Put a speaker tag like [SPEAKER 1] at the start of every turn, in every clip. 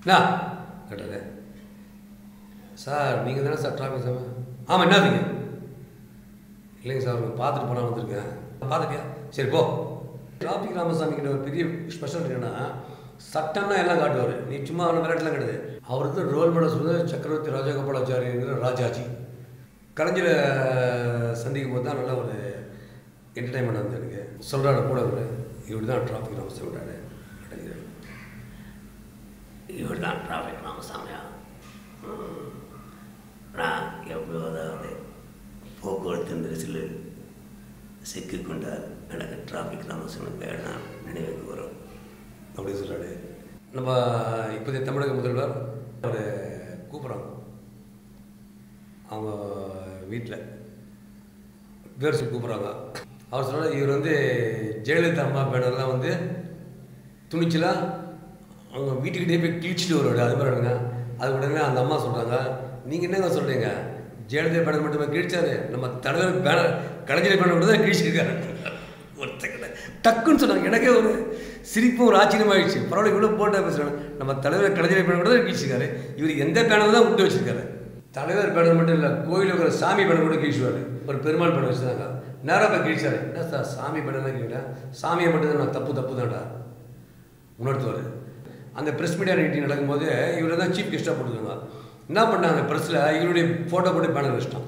[SPEAKER 1] என்ன கேட்டாரு சார் நீங்கள் தானே சார் டிராஃபிக் சார் ஆமாம் என்னதுங்க இல்லைங்க சார் உங்களை பார்த்துட்டு போனால் வந்திருக்கேன் பார்த்துட்டியா சரி போ டிராஃபிக் ராமசாமி கிட்ட ஒரு பெரிய ஸ்பெஷல் என்னன்னா சட்டம்னா எல்லாம் காட்டுவார் நீ சும்மா அவனை விளையாட்டுலாம் கிடையாது அவர் வந்து ரோல் மாடல் வந்து சக்கரவர்த்தி ராஜகோபாலாச்சாரியங்கிற ராஜாஜி கலைஞரை சந்திக்கும் போது தான் நல்ல ஒரு என்டர்டைன்மெண்ட் வந்து எனக்கு சொல்கிறாரு கூட அவர் இவர் தான் டிராஃபிக் ராமசாமிடாரு அப்படிங்கிறார் இவர் தான் டிராஃபிக் ராமசாமியா ம். நான் எப்போதாவது போக்குவரத்து நெரிசலில் சிக்கிக்கொண்டால் எனக்கு டிராஃபிக் ராமசாமி பெயர் தான் நினைவுக்கு வரும் அப்படின்னு சொல்கிறாரு நம்ம இப்போதைய தமிழக முதல்வர் அவர் கூப்பிட்றாங்க அவங்க வீட்டில் பேர் சொல்லி கூப்பிட்றாங்க அவர் சொல்கிறார் இவர் வந்து ஜெயலலிதா அம்மா பேனர்லாம் வந்து துணிச்சலாக அவங்க வீட்டுக்கிட்டே போய் கிழிச்சிட்டு வருவாரு அது மாதிரி இருங்க அது உடனே அந்த அம்மா சொல்கிறாங்க நீங்கள் என்னங்க சொல்கிறீங்க ஜெயலலிதா பேனர் மட்டுமே கிழிச்சாரு நம்ம தலைவர் பேனர் கலைஞர் பேனர் மட்டும் தான் கிழிச்சிருக்காரு ஒருத்தக்கிட்ட டக்குன்னு சொன்னாங்க எனக்கே ஒரு சிரிப்பும் ஒரு ஆச்சரியமாயிடுச்சு பரவாயில்ல இவ்வளோ போட்டா பேசுகிறாங்க நம்ம தலைவர் கலைஞர் பேனர் மட்டும் தான் கிழிச்சிருக்காரு இவர் எந்த பேனர் தான் விட்டு வச்சிருக்காரு தலைவர் பேனர் மட்டும் இல்லை கோயிலில் இருக்கிற சாமி பேனர் கூட கிழிச்சுவார் ஒரு பெருமாள் பேனர் வச்சுருந்தாங்க நேராக போய் கிழிச்சாரு என்ன சார் சாமி பேனர் தான் கிழிக்கிறேன் சாமியை மட்டும் தான் நான் தப்பு தப்பு தான்டா உணர்த்துவார் அந்த ப்ரெஸ் மீடியா மீட்டிங் நடக்கும்போது இவரை தான் சீஃப் கெஸ்ட்டாக போட்டுருக்காங்க என்ன பண்ணாங்க ப்ரெஸ்ஸில் இவருடைய ஃபோட்டோ போட்டு பேனர் வச்சிட்டான்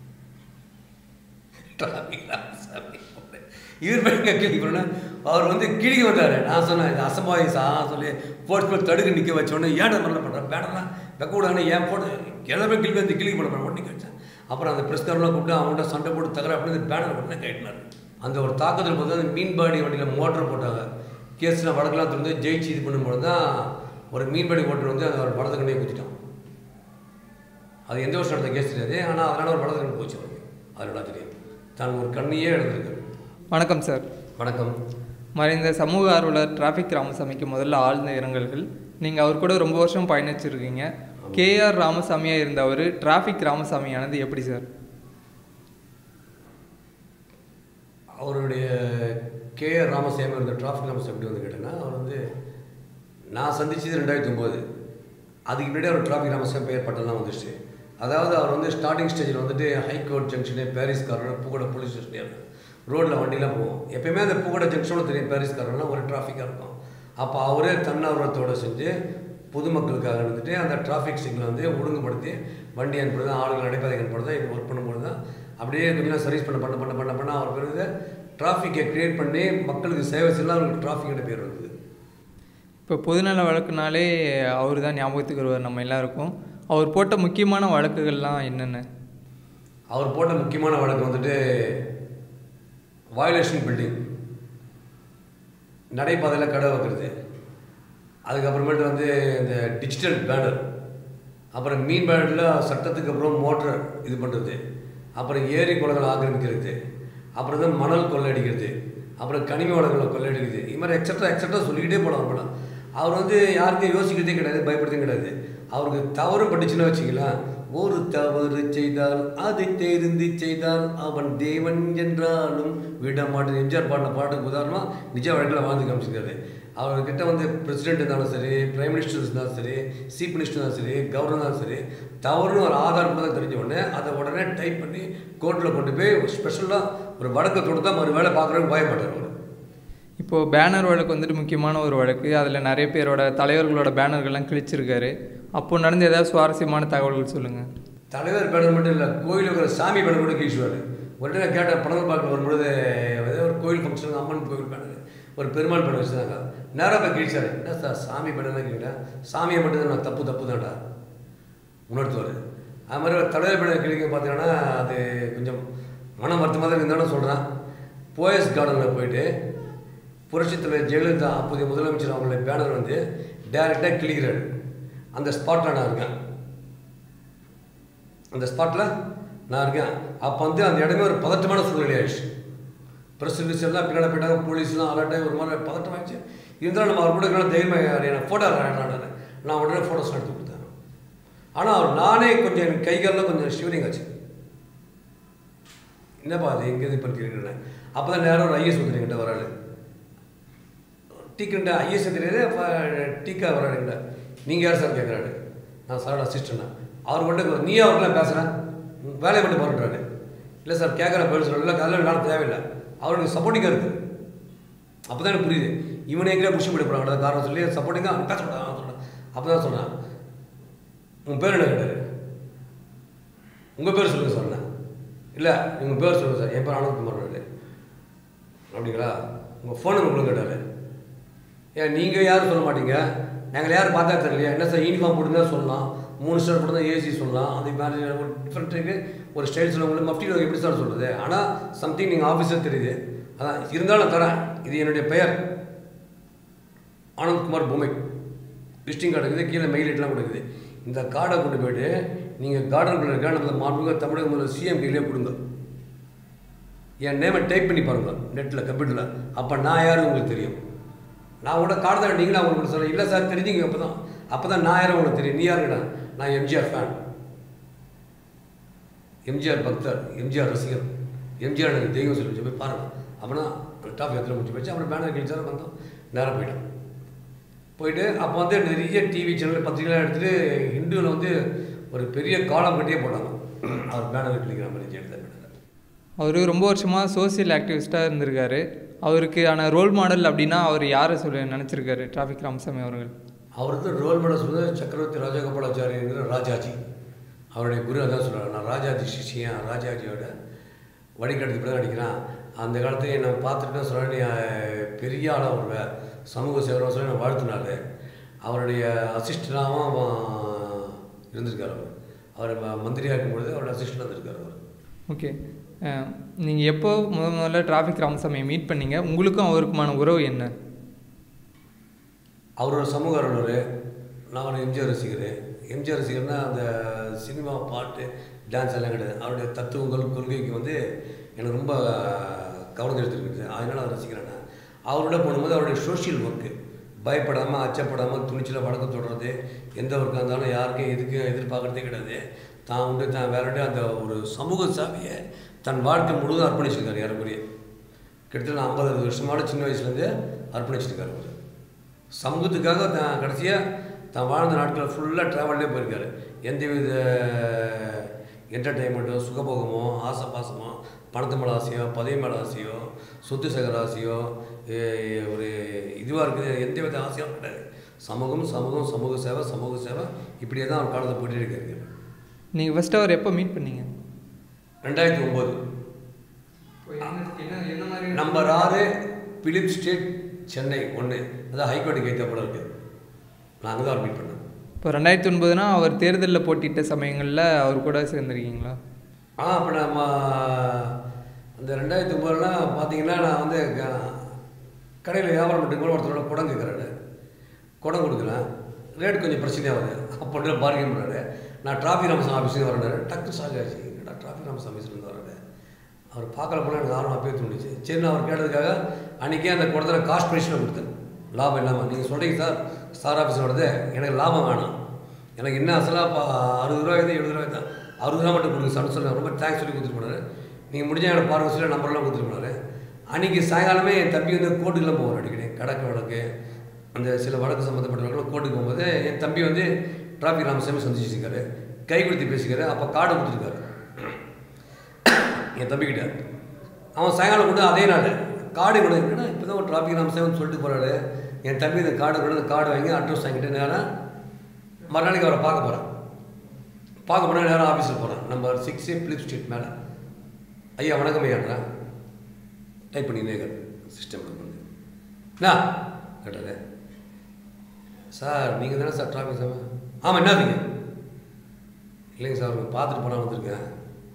[SPEAKER 1] டிராஃபிக் ராமசாமி இவர் பேருங்க கேள்வி அவர் வந்து கிழிக்க வந்தார் நான் சொன்னேன் இது அசம்பாவி சா சொல்லி போட்டு போய் தடுக்க நிற்க வச்சோடனே ஏன் மாதிரிலாம் பண்ணுறேன் பேனர்லாம் வைக்க விடாங்கன்னு ஏன் போட்டு எல்லாமே கிளி வந்து கிளிக்க பண்ண பண்ண நிற்க வச்சேன் அப்புறம் அந்த பிரஸ்காரெலாம் கூப்பிட்டு அவங்கள்ட்ட சண்டை போட்டு தகர அப்படின்னு பேனர் உடனே கேட்டினார் அந்த ஒரு தாக்குதல் போது அந்த மீன்பாடி வண்டியில் மோட்டர் போட்டாங்க கேஸில் வழக்கெல்லாம் திறந்து ஜெயிச்சு இது பண்ணும்போது தான் ஒரு மீன்பாடி ஓட்டர் வந்து அந்த ஒரு வலது கண்ணையை குத்திட்டான் அது எந்த வருஷம் நடந்த கேஸ் தெரியாது ஆனால் அதனால் ஒரு வலது கண்ணு போச்சு அவருக்கு அது நல்லா தெரியும் தான் ஒரு கண்ணையே எழுந்திருக்காரு
[SPEAKER 2] வணக்கம் சார்
[SPEAKER 1] வணக்கம்
[SPEAKER 2] மறைந்த சமூக ஆர்வலர் டிராஃபிக் ராமசாமிக்கு முதல்ல ஆழ்ந்த இரங்கல்கள் நீங்கள் அவர் கூட ரொம்ப வருஷம் பயணிச்சிருக்கீங்க கேஆர் ராமசாமியாக இருந்த அவர் டிராஃபிக் ராமசாமியானது எப்படி சார்
[SPEAKER 1] அவருடைய கே ஆர் ராமசாமி இருந்த டிராஃபிக் ராமசாமி எப்படி வந்து கேட்டேன்னா அவர் வந்து நான் சந்திச்சது ரெண்டாயிரத்தி ஒம்பது அதுக்கு முன்னாடி அவர் டிராஃபிக் ராமசாமி பெயர் பட்டம்லாம் வந்துச்சு அதாவது அவர் வந்து ஸ்டார்டிங் ஸ்டேஜில் வந்துட்டு ஹைகோர்ட் ஜங்ஷனு பாரிஸ் காரோட பூக்கோட போலீஸ் ஸ்டேஷன் ரோட்டில் வண்டிலாம் போவோம் எப்பயுமே அந்த பூக்கோட ஜங்ஷனோட தெரியும் பாரிஸ் காரோனா ஒரு டிராஃபிக்காக இருக்கும் அப்போ அவரே தன்னார்வத்தோடு செஞ்சு பொதுமக்களுக்காக இருந்துட்டு அந்த டிராஃபிக் சிக்னலை வந்து ஒழுங்குபடுத்தி வண்டி அனுப்புறது ஆளுகள் நடைபாதை அனுப்புறது இது ஒர்க் பண்ணும்போது தான் அப்படியே கொஞ்சம் சர்வீஸ் பண்ண பண்ண பண்ண பண்ண பண்ண அவர் பிறகு டிராஃபிக்கை க்ரியேட் பண்ணி மக்களுக்கு சேவை செய்யலாம் அவருக்கு டிராஃபிக்கோட பேர் வந்தது
[SPEAKER 2] இப்போ பொதுநல வழக்குனாலே அவர் தான் ஞாபகத்துக்கு வருவார் நம்ம எல்லாருக்கும் அவர் போட்ட முக்கியமான வழக்குகள்லாம் என்னென்ன
[SPEAKER 1] அவர் போட்ட முக்கியமான வழக்கு வந்துட்டு வயலேஷன் பில்டிங் நடைபாதையில் கடை வைக்கிறது அதுக்கப்புறமேட்டு வந்து இந்த டிஜிட்டல் பேனர் அப்புறம் மீன் பேனரில் சட்டத்துக்கு அப்புறம் மோட்டர் இது பண்ணுறது அப்புறம் ஏரி குளங்களை ஆக்கிரமிக்கிறது அப்புறம் வந்து மணல் கொள்ளையடிக்கிறது அப்புறம் கனிம வளங்களை கொள்ளையடிக்கிறது இது மாதிரி எக்ஸட்ரா எக்ஸட்ரா சொல்லிக்கிட்டே போகலாம் போகலாம் அவர் வந்து யாருக்கும் யோசிக்கிறதே கிடையாது பயப்படுறதே கிடையாது அவருக்கு தவறு பட்டுச்சுன்னு வச்சுக்கலாம் ஒரு தவறு செய்தால் அதை தெரிந்து செய்தால் அவன் தேவன் என்றாலும் விட மாட்டேன் எம்ஜிஆர் பாடின பாட்டுக்கு உதாரணமாக நிஜ வழக்கில் வாழ்ந்து காமிச்சிருக்காரு அவர்கிட்ட வந்து பிரசிடென்ட் இருந்தாலும் சரி பிரைம் மினிஸ்டர் இருந்தாலும் சரி சீஃப் மினிஸ்டர் இருந்தாலும் சரி கவர்னர் இருந்தாலும் சரி தவறுன்னு ஒரு ஆதாரம் தான் தெரிஞ்ச உடனே அதை உடனே டைப் பண்ணி கோர்ட்டில் கொண்டு போய் ஸ்பெஷலாக ஒரு வழக்கத்தோடு தான் மறு வேலை பார்க்குறவங்க பயப்பட்டார் அவர்
[SPEAKER 2] இப்போது பேனர் வழக்கு வந்துட்டு முக்கியமான ஒரு வழக்கு அதில் நிறைய பேரோட தலைவர்களோட பேனர்கள்லாம் கிழிச்சிருக்காரு அப்போ நடந்த ஏதாவது சுவாரஸ்யமான தகவல்கள் சொல்லுங்கள்
[SPEAKER 1] தலைவர் பேனர் மட்டும் இல்லை கோயில் இருக்கிற சாமி பேனர் கூட கீழ்ச்சுவார் ஒரு நான் கேட்டேன் பணம் பார்க்க வரும்பொழுது ஏதோ ஒரு கோயில் ஃபங்க்ஷன் அம்மன் கோயில் பேனர் ஒரு பெருமாள் பேனர் வச்சுருந்தாங்க நேராக போய் கீழ்ச்சாரு என்ன சார் சாமி பேனர் தான் கேட்டேன் சாமியை மட்டும் தான் நான் தப்பு தப்பு தான்டா உணர்த்துவார் அது மாதிரி ஒரு தலைவர் பேனர் கிளிக்க பார்த்தீங்கன்னா அது கொஞ்சம் மன வருத்தமாக தான் இருந்தாலும் சொல்கிறேன் போயஸ் கார்டனில் போயிட்டு புரட்சித் தலைவர் ஜெயலலிதா அப்போதைய முதலமைச்சர் அவங்களுடைய பேனர் வந்து டைரெக்டாக கிளிக்கிறாரு அந்த ஸ்பாட்டில் நான் இருக்கேன் அந்த ஸ்பாட்டில் நான் இருக்கேன் அப்போ வந்து அந்த இடமே ஒரு பதட்டமான சூழ்நிலை ஆயிடுச்சு ப்ரெஸ் ரிலீஸ் எல்லாம் பின்னாடி போயிட்டாங்க போலீஸ்லாம் அலர்ட்டாகி ஒரு மாதிரி பதட்டம் ஆயிடுச்சு இருந்தாலும் நம்ம அவர் கூட இருக்கலாம் தைரியமாக எனக்கு ஃபோட்டோ நான் நான் உடனே ஃபோட்டோஸ் எடுத்து கொடுத்தேன் ஆனால் அவர் நானே கொஞ்சம் எனக்கு கைகாலில் கொஞ்சம் ஷிவரிங் ஆச்சு என்னப்பா அது எங்கேருந்து இப்போ இருக்கிறேன் அப்போ தான் நேரம் ஒரு ஐஎஸ் வந்துருக்கிட்ட வராரு டீக்கிட்ட ஐஎஸ் தெரியாது அப்போ டீக்கா வராருங்கிட்ட
[SPEAKER 3] நீங்கள் யார் சார் கேட்குறாரு நான் சாரோட அசிஸ்டண்டா அவர் மட்டும் நீ அவர்கிட்ட பேசுகிறேன் வேலையை மட்டும் பண்ணுறாரு இல்லை சார் கேட்குற பதில் சொல்ல இல்லை கல்ல விளாட தேவையில்லை அவருக்கு சப்போர்ட்டிங்காக இருக்குது அப்போ தான் எனக்கு புரியுது இவனை எங்கேயா புஷ் பண்ணி போகிறாங்க காரணம் சொல்லி சப்போர்ட்டிங்காக பேச சொல்கிறேன் சொல்கிறேன் அப்போ தான் சொன்னேன் உன் பேர் என்ன கேட்டார் உங்கள் பேர் சொல்லுங்கள் சார் நான் இல்லை உங்கள் பேர் சொல்லுங்கள் சார் என் பேர் ஆனந்த்குமார் அப்படிங்களா உங்கள் ஃபோன் நம்பர் கொடுங்க கேட்டார் ஏன் நீங்கள் யாரும் சொல்ல மாட்டீங்க நாங்கள் யாரும் பார்த்தா தெரியலையா என்ன சார் யூனிஃபார்ம் போட்டுருந்தா சொல்லலாம் மூணு ஸ்டார் போட்டு ஏசி சொல்லலாம் அதே மாதிரி ஒரு டிஃப்ரெண்ட்டுக்கு ஒரு ஸ்டைல் சொல்லுவாங்க மஃப்டியில் எப்படி சார் சொல்கிறது ஆனால் சம்திங் நீங்கள் ஆஃபீஸர் தெரியுது அதான் இருந்தாலும் தரேன் இது என்னுடைய பெயர் ஆனந்த்குமார் பொம்மை விசிட்டிங் கார்டு இருக்குது கீழே மெயில் ஐட்டெலாம் கொடுக்குது இந்த கார்டை கொண்டு போயிட்டு நீங்கள் கார்டனுக்குள்ள இருக்க நம்ம மாண்புக தமிழக முதல்வர் சிஎம் கையிலே கொடுங்க என் நேமை டைப் பண்ணி பாருங்க நெட்டில் கம்ப்யூட்டரில் அப்போ நான் யாரும் உங்களுக்கு தெரியும் நான் கூட கார்டு தான் நீங்களா உங்களுக்கு சொல்ல இல்லை சார் தெரிஞ்சுங்க அப்போ தான் அப்போ தான் நான் யாரும் உங்களுக்கு தெரியும் நீ யாருங்கடா நான் எம்ஜிஆர் ஃபேன் எம்ஜிஆர் பக்தர் எம்ஜிஆர் ரசிகர் எம்ஜிஆர் எனக்கு தெய்வம் சொல்லி வச்சு போய் பாருங்கள் அப்படின்னா டாப் எத்தனை முடிச்சு போச்சு அப்புறம் பேனர் கிழிச்சாலும் வந்தோம் நேரம் போயிட்டோம் போயிட்டு அப்போ வந்து நிறைய டிவி சேனல் பத்திரிகைலாம் எடுத்துகிட்டு ஹிந்துவில் வந்து ஒரு பெரிய காலம் கட்டியே போட்டாங்க அவர் பேனர் கிழிக்கிற மாதிரி ஜெயலலிதா பேனர்
[SPEAKER 2] அவர் ரொம்ப வருஷமாக சோஷியல் ஆக்டிவிஸ்ட்டாக இருந்திருக்காரு அவருக்கான ரோல் மாடல் அப்படின்னா அவர் யாரை சொல்ல நினச்சிருக்காரு டிராஃபிக் ராமசாமி அவர்கள்
[SPEAKER 3] அவருக்கு ரோல் மாடல் சொல்றது சக்கரவர்த்தி ராஜகோபாலாச்சாரியங்கிற ராஜாஜி அவருடைய குரு அதான் சொல்கிறார் நான் ராஜாஜி சிஷியன் ராஜாஜியோட வழிகாட்டி இப்படி தான் நடிக்கிறான் அந்த காலத்துல என்னை பார்த்துட்டு சொல்ல நீ அஹ், பெரிய ஆளாக வருவ சமூக சேவரம் சொல்லி நான் வாழ்த்தினாரு அவருடைய அசிஸ்டண்டாகவும் இருந்திருக்கார் அவர் அவர் ம- மந்திரியாக இருக்கும்பொழுது அவருடைய அசிஸ்டண்டாக இருந்திருக்கார் அவர்
[SPEAKER 2] ஓகே நீங்கள் எப்போ முத முதல்ல டிராஃபிக் ராமசாமியை மீட் பண்ணீங்க உங்களுக்கும் அவருக்குமான உறவு என்ன
[SPEAKER 3] அவர் ஒரு சமூக ஆர்வலர் நான் ஒரு எம்ஜிஆர் ரசிகர் எம்ஜிஆர் ரசிகர்னா அந்த சினிமா பாட்டு டான்ஸ் எல்லாம் கிடையாது அவருடைய தத்துவங்கள் கொள்கைக்கு வந்து எனக்கு ரொம்ப கவனம் எடுத்துருக்குது அதனால் அதை ரசிக்கிறேன் நான் அவரோட போகும்போது அவருடைய சோஷியல் ஒர்க்கு பயப்படாமல் அச்சப்படாமல் துணிச்சலாக வழக்கம் தொடர்றது எந்த ஒர்க்காக இருந்தாலும் யாருக்கும் எதுக்கும் எதிர்பார்க்கறதே கிடையாது தான் உண்டு தான் வேறண்டு அந்த ஒரு சமூக சாவியை தன் வாழ்க்கை முழுவதும் அர்ப்பணிச்சிருக்காரு ஏறக்குறைய கிட்டத்தட்ட ஐம்பது அறுபது வருஷமாவோட சின்ன வயசுலேருந்தே அர்ப்பணிச்சிருக்காரு அவர் சமூகத்துக்காக தான் கடைசியாக தான் வாழ்ந்த நாட்களில் ஃபுல்லாக ட்ராவல்லே போயிருக்காரு எந்தவித என்டர்டெயின்மெண்ட்டோ சுகபோகமோ ஆசை பாசமோ பணத்து மேலே ஆசையோ பதவி மேலே ஆசையோ சொத்து சேகர ஆசையோ எ- ஒரு இதுவாக இருக்குது எந்த வித ஆசையும் கிடையாது சமூகம் சமூகம் சமூக சேவை சமூக சேவை இப்படியே தான் அவர் காலத்தை போயிட்டே இருக்காரு
[SPEAKER 2] நீங்கள் ஃபஸ்ட்டு அவர் எப்போ மீட் பண்ணீங்க
[SPEAKER 3] ரெண்டாயிரத்தி ஒம்பது நம்பர் ஆறு பிலிப் ஸ்ட்ரீட் சென்னை ஒன்று அதான் ஹைகோர்ட்டுக்கு ஏற்ற போல இருக்குது நான் அங்கே தான் மீட் பண்ணேன்
[SPEAKER 2] இப்போ ரெண்டாயிரத்தி ஒன்பதுனா அவர் தேர்தலில் போட்டியிட்ட சமயங்களில் அவர் கூட சேர்ந்துருக்கீங்களா
[SPEAKER 3] ஆ அப்போ நம்ம அந்த ரெண்டாயிரத்தி ஒம்பதுலாம் பார்த்தீங்கன்னா நான் வந்து கடையில் வியாபாரம் பண்ணிட்டு ஒருத்தரோட குடம் கேட்குறாரு குடம் கொடுக்குறேன் ரேட் கொஞ்சம் பிரச்சனையாக வருது அப்போ பார்க்கிங் பண்ணுறாரு நான் டிராஃபிக் ராமசாமி ஆஃபீஸுக்கு வரேன் டக்கு ஷாக் ஆச்சு என்னடா டிராஃபிக் ராமசாமி ஆஃபீஸ்லேருந்து வர்றாரு அவர் பார்க்கல போல எனக்கு ஆர்வம் அப்பயே தோணுச்சு சரி நான் அவர் கேட்டதுக்காக அன்றைக்கே அந்த குடத்தில் காஸ்ட் ப்ரைஸில் கொடுத்தேன் லாபம் இல்லாமல் நீங்கள் சொல்கிறீங்க சார் ஸ்டார் ஆஃபீஸில் வருது எனக்கு லாபம் வேணாம் எனக்கு என்ன அசலாக பா அறுபது ரூபாய் தான் எழுபது ரூபாய் தான் அறுபது ரூபா மட்டும் கொடுங்க சார் சொல்ல ரொம்ப தேங்க்ஸ் சொல்லி கொடுத்துட்டு போனாரு நீங்கள் முடிஞ்ச எனக்கு பாருங்க சொல்லி நம்பர்லாம் கொடுத்துட்டு போனாரு அன்றைக்கி சாயங்காலமே என் தம்பி வந்து கோர்ட்டுக்கெல்லாம் போவார் அடிக்கடி கடக்கு வழக்கு அந்த சில வழக்கு சம்மந்தப்பட்டவர்களும் கோர்ட்டுக்கு போகும்போது என் தம்பி வந்து டிராஃபிக் ராமசாமி சந்திச்சிருக்காரு கை கொடுத்து பேசிக்காரு அப்போ கார்டு கொடுத்துருக்காரு என் தம்பிக்கிட்ட அவன் சாயங்காலம் கூட அதே நாள் கார்டு கூட என்னடா இப்போ தான் ஒரு டிராஃபிக் ராமசாமி சொல்லிட்டு போகிறாரு என் தம்பி இந்த கார்டு கூட அந்த கார்டு வாங்கி அட்ரஸ் வாங்கிட்டு நேரம் மறுநாளைக்கு அவரை பார்க்க போகிறேன் பார்க்க போனால் நேரம் ஆஃபீஸில் போகிறேன் நம்பர் சிக்ஸு பிலிப் ஸ்ட்ரீட் மேலே ஐயா வணக்கம் ஐயான்றேன் டைப் பண்ணி நேகர் சிஸ்டமில் வந்து என்ன கேட்டாரு சார் நீங்கள் தானே சார் டிராஃபிக் சார் ஆமாம் என்னதுங்க இல்லைங்க சார் உங்களை பார்த்துட்டு போனால் வந்திருக்கேன்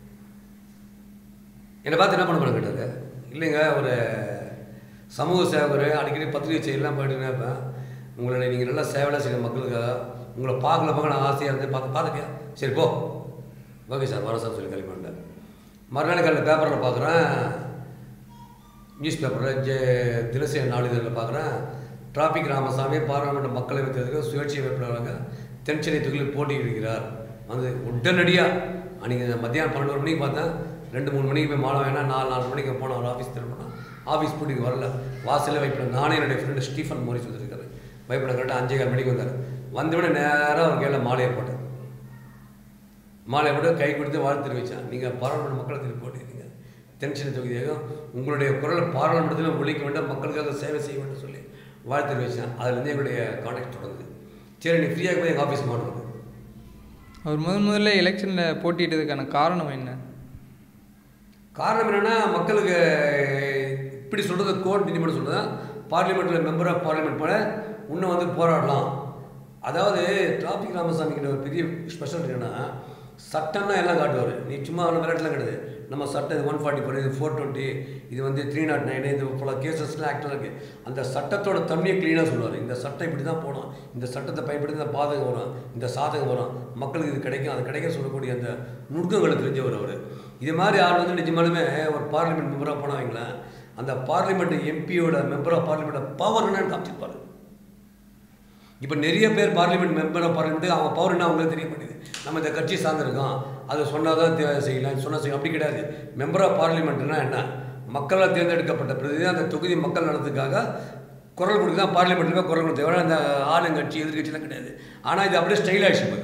[SPEAKER 3] என்னை பார்த்து என்ன பண்ண போன கேட்டாரு இல்லைங்க ஒரு சமூக சேவகர் அடிக்கடி பத்திரிகை செய்யலாம் போயிட்டு இருப்பேன் உங்களை நீங்கள் நல்லா சேவைலாம் செய்ய மக்களுக்காக உங்களை பார்க்கல பார்க்க நான் ஆசையாக இருந்து பார்த்து பார்த்துட்டியா சரி போ ஓகே சார் வர சார் சொல்லி கிளம்பி வந்தேன் மறுநாள் காலையில் பேப்பரில் பார்க்குறேன் நியூஸ் பேப்பரில் ஜே தினசரி நாளிதழில் பார்க்குறேன் டிராபிக் ராமசாமி பாராளுமன்ற மக்களவைத் தேர்தலுக்கு சுயேட்சை வேட்பாளராக தென்சென்னை தொகுதியில் போட்டியிடுகிறார் வந்து உடனடியாக அன்றைக்கி மத்தியானம் பன்னெண்டு மணிக்கு பார்த்தேன் ரெண்டு மூணு மணிக்கு போய் மாலை வேணா நாலு நாலு மணிக்கு போனோம் அவர் ஆஃபீஸ் திரும்பினா ஆஃபீஸ் பூட்டிக்கு வரல வாசலில் வைப்பில் நானே என்னுடைய ஃப்ரெண்டு ஸ்டீஃபன் மோரிஸ் வந்திருக்காரு வைப்பில் கரெக்டாக அஞ்சே கால் மணிக்கு வந்தார் வந்தவுடனே நேராக அவர் கையில் மாலையை போட்டேன் மாலையை போட்டு கை கொடுத்து வாழ்த்து தெரிவித்தான் நீங்கள் பாராளுமன்ற மக்களை திருப்பி போட்டீங்க தென்சென்னை தொகுதியாக உங்களுடைய குரல் பாராளுமன்றத்தில் ஒழிக்க வேண்டும் மக்களுக்காக சேவை செய்ய வேண்டும் சொல்லி வாழ்த்து தெரிவித்தேன் அதுலேருந்து எங்களுடைய கான்டாக்ட் தொடங்குது சரி நீ ஃப்ரீயாக போய் எங்கள் ஆஃபீஸ் மாட்டோம்
[SPEAKER 2] அவர் முதன் முதல்ல எலெக்ஷனில் போட்டியிட்டதுக்கான காரணம் என்ன
[SPEAKER 3] காரணம் என்னென்னா மக்களுக்கு இப்படி சொல்கிறது கோர்ட் நீதிமன்றம் சொல்கிறதா பார்லிமெண்ட்டில் மெம்பர் ஆஃப் பார்லிமெண்ட் போல இன்னும் வந்து போராடலாம் அதாவது டிராஃபிக் ராமசாமிக்கிட்ட ஒரு பெரிய ஸ்பெஷல் என்னன்னா சட்டம்னா எல்லாம் காட்டுவார் நீ சும்மா அவ்வளோ விளையாட்டுலாம் கிடையாது நம்ம சட்டம் இது ஒன் ஃபார்ட்டி ஃபோர் இது ஃபோர் டுவெண்ட்டி இது வந்து த்ரீ நாட் நைன் இது போல கேசஸ்லாம் ஆக்டெலாம் இருக்குது அந்த சட்டத்தோட தன்மையை க்ளீனாக சொல்லுவார் இந்த சட்டம் இப்படி தான் போகணும் இந்த சட்டத்தை பயன்படுத்தி இந்த பாதகம் வரும் இந்த சாதகம் வரும் மக்களுக்கு இது கிடைக்கும் அது கிடைக்கும் சொல்லக்கூடிய அந்த நுட்பங்களை தெரிஞ்சவர் அவர் இது மாதிரி ஆள் வந்து நிஜமாலுமே ஒரு பார்லிமெண்ட் மெம்பராக போனால் வைங்களேன் அந்த பார்லிமெண்ட் எம்பியோட மெம்பர் ஆஃப் பார்லிமெண்ட் பவர் என்னன்னு காமிச்சிருப்பாரு இப்போ நிறைய பேர் பார்லிமெண்ட் மெம்பர் ஆஃப் பார்லிமெண்ட் அவங்க பவர் என்ன அவங்களுக்கு தெரிய மாட்டேங்குது நம்ம இந்த கட்சி சார்ந்திருக்கோம் அதை சொன்னால் தான் தே- செய்யலாம் சொன்னால் செய்யலாம் அப்படி கிடையாது மெம்பர் ஆஃப் பார்லிமெண்ட்னா என்ன மக்களால் தேர்ந்தெடுக்கப்பட்ட பிரதிநிதி அந்த தொகுதி மக்கள் நலத்துக்காக குரல் கொடுக்க தான் பார்லிமெண்ட்டில் குரல் கொடுத்த தவிர அந்த ஆளுங்கட்சி எதிர்கட்சிலாம் கிடையாது ஆனால் இது அப்படியே ஸ்டைல் ஆகிடுச்சு இப்போ.